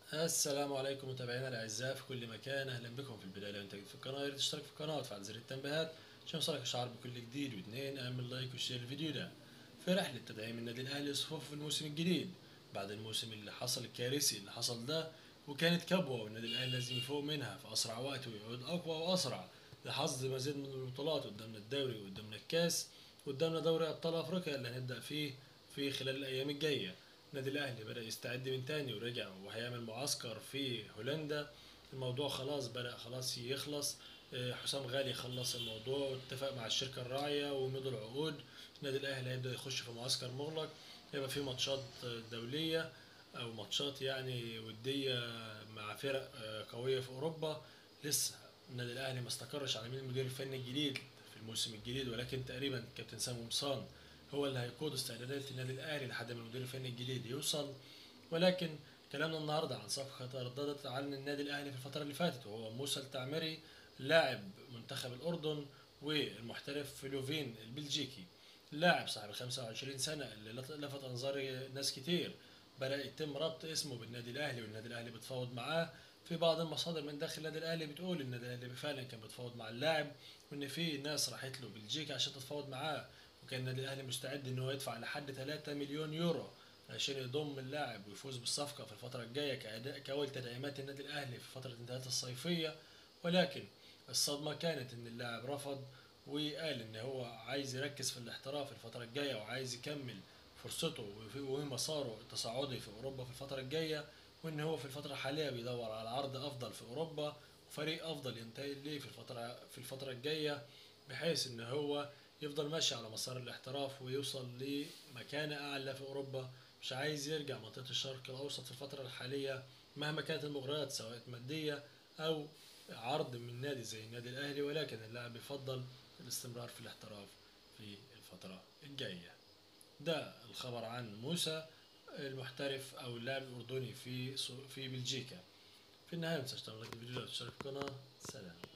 السلام عليكم متابعينا الاعزاء في كل مكان اهلا بكم في البدايه لو انت جديد في القناه يا ريت تشترك في القناه وتفعل زر التنبيهات عشان يوصلك اشعار بكل جديد واثنين اعمل لايك وشير الفيديو ده في رحله تدعيم النادي الاهلي صفوفه في الموسم الجديد بعد الموسم اللي حصل الكارثي اللي حصل ده وكانت كبوه والنادي الاهلي لازم يفوق منها في اسرع وقت ويعود اقوى واسرع لحصد مزيد من البطولات قدامنا الدوري وقدامنا الكاس قدامنا دوري ابطال افريقيا اللي هنبدا فيه في خلال الايام الجايه النادي الاهلي بدا يستعد من تاني ورجع وهيعمل معسكر في هولندا الموضوع خلاص بدا خلاص يخلص آه، حسام غالي خلص الموضوع واتفق مع الشركه الراعيه ومضوا العقود النادي الاهلي هيبدا يخش في معسكر مغلق هيبقى في ماتشات آه، دوليه او ماتشات يعني وديه مع فرق آه، قويه في اوروبا لسه النادي الاهلي ما استقرش على مين المدير الفني الجديد في الموسم الجديد ولكن تقريبا كابتن سامي قمصان هو اللي هيقود استعدادات النادي الاهلي لحد ما المدير الفني الجديد يوصل ولكن كلامنا النهارده عن صفقه ترددت عن النادي الاهلي في الفتره اللي فاتت وهو موسى التعمري لاعب منتخب الاردن والمحترف في لوفين البلجيكي لاعب صاحب 25 سنه اللي لفت انظار ناس كتير بدا يتم ربط اسمه بالنادي الاهلي والنادي الاهلي بتفاوض معاه في بعض المصادر من داخل النادي الاهلي بتقول ان النادي الاهلي فعلا كان بيتفاوض مع اللاعب وان في ناس راحت له بلجيكا عشان تتفاوض معاه وكان النادي الاهلي مستعد ان هو يدفع لحد 3 مليون يورو عشان يضم اللاعب ويفوز بالصفقه في الفتره الجايه كاداء كاول تدعيمات النادي الاهلي في فتره الانتهاءات الصيفيه ولكن الصدمه كانت ان اللاعب رفض وقال ان هو عايز يركز في الاحتراف الفتره الجايه وعايز يكمل فرصته ومساره التصاعدي في اوروبا في الفتره الجايه وان هو في الفتره الحاليه بيدور على عرض افضل في اوروبا وفريق افضل ينتقل ليه في الفتره في الفتره الجايه بحيث ان هو يفضل ماشي على مسار الاحتراف ويوصل لمكانة أعلى في أوروبا مش عايز يرجع منطقة الشرق الأوسط في الفترة الحالية مهما كانت المغريات سواء مادية أو عرض من نادي زي النادي الأهلي ولكن اللاعب يفضل الاستمرار في الاحتراف في الفترة الجاية ده الخبر عن موسى المحترف أو اللاعب الأردني في في بلجيكا في النهاية متنساش تعمل لايك الفيديو وتشترك في القناة سلام